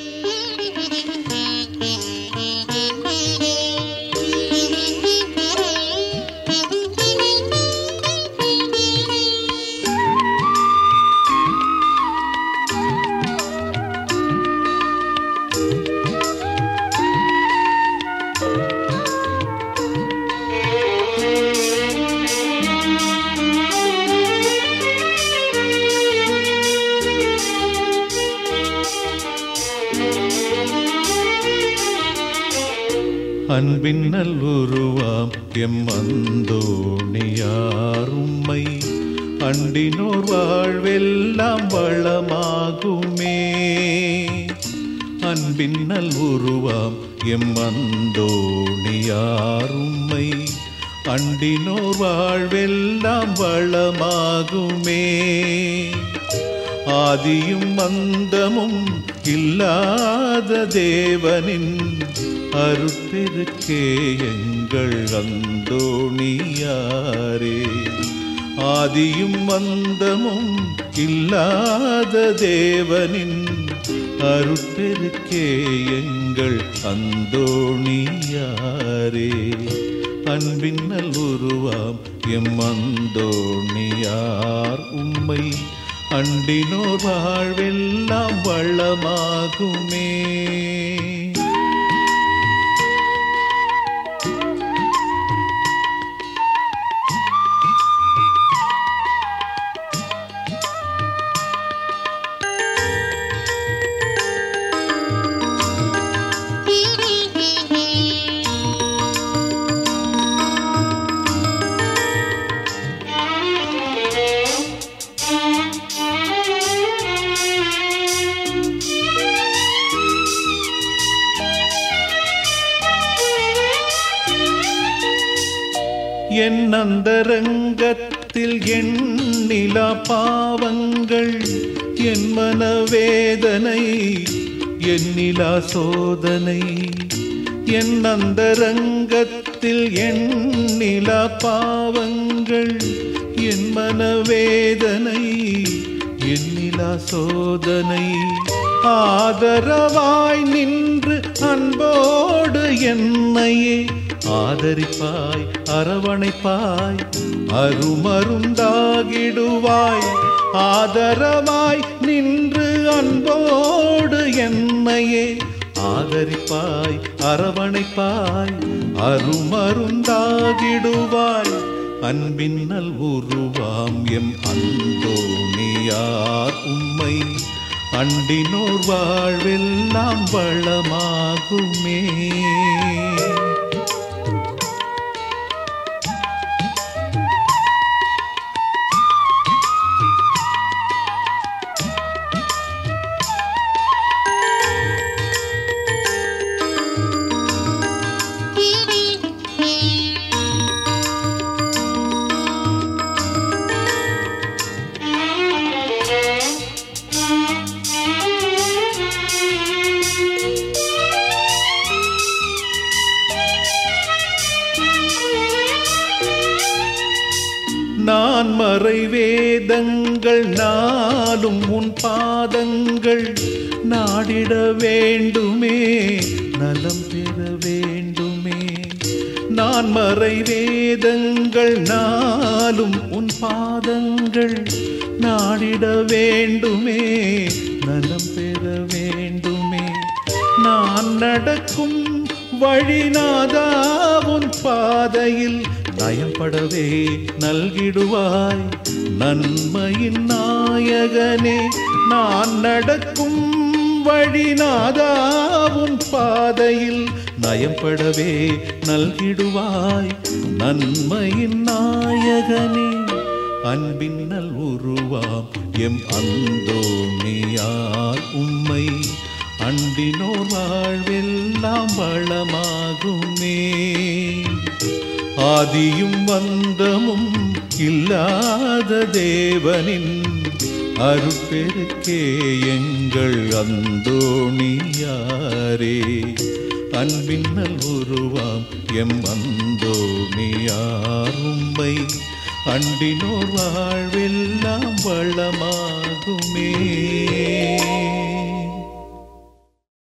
அன்பின் நல்லுருவாம் எம் அந்தோணியார் உம்மை அண்டினோர் வாழ்வெல்லாம் வளமாகுமே அன்பின் நல்லுருவாம் எம் அந்தோணியார் உம்மை அண்டினோர் வாழ்வெல்லாம் வளமாகுமே ஆதியும் மந்தமும் இல்லாத தேவனின் அருட்பெருக்கே எங்கள் அந்தோணியாரே ஆதியும் மந்தமும் இல்லாத தேவனின் அருட்பெருக்கே எங்கள் அந்தோணியாரே அன்பின் நல்லுருவாம் எம் அந்தோணியார் உம்மை அண்டினோர் வாழ்வெல்லாம் வளமாகுமே என் அந்தரங்கத்தில் எண்ணிலா பாவங்கள் என் மனவேதனை எண்ணிலா சோதனை என் அந்தரங்கத்தில் எண்ணிலா பாவங்கள் என் மனவேதனை எண்ணிலா சோதனை ஆதரவாய் நின்று அன்போடு என்னையே ஆதரிப்பாய் அரவணைப்பாய் அருமருந்தாகிடுவாய் ஆதரவாய் நின்று அன்போடு என்னையே ஆதரிப்பாய் அரவணைப்பாய் அருமருந்தாகிடுவாய் அன்பின் நல் உருவாம் எம் அந்தோணியார் உம்மை அண்டினோர் வாழ்வெல்லாம் வளமாகுமே நான் மறை வேதங்கள் நாளும் உன் பாதங்கள் நாடிட வேண்டுமே நலம் பெற வேண்டுமே நான் மறை வேதங்கள் நாளும் உன் பாதங்கள் நாடிட வேண்டுமே நலம் பெற வேண்டுமே நான் நடக்கும் வழிநாதா உன் பாதையில் நயம்படவே நல்கிடுவாய் நன்மையின் நாயகனே நான் நடக்கும் வழிநாதா உன் பாதையில் நயம்படவே நல்கிடுவாய் நன்மையின் நாயகனே அன்பின் நல் உருவாம் எம் அந்தோணியார் உம்மை அண்டினோர் வாழ்வெல்லாம் வளமாகுமே ஆதியும் வந்தமும் இல்லாத தேவனின் அருட்பெருக்கே எங்கள் அந்தோணியாரே அன்பின் நல் உருவாம் எம் அந்தோணியார் உம்மை அண்டினோர் வாழ்வெல்லாம் வளமாகுமே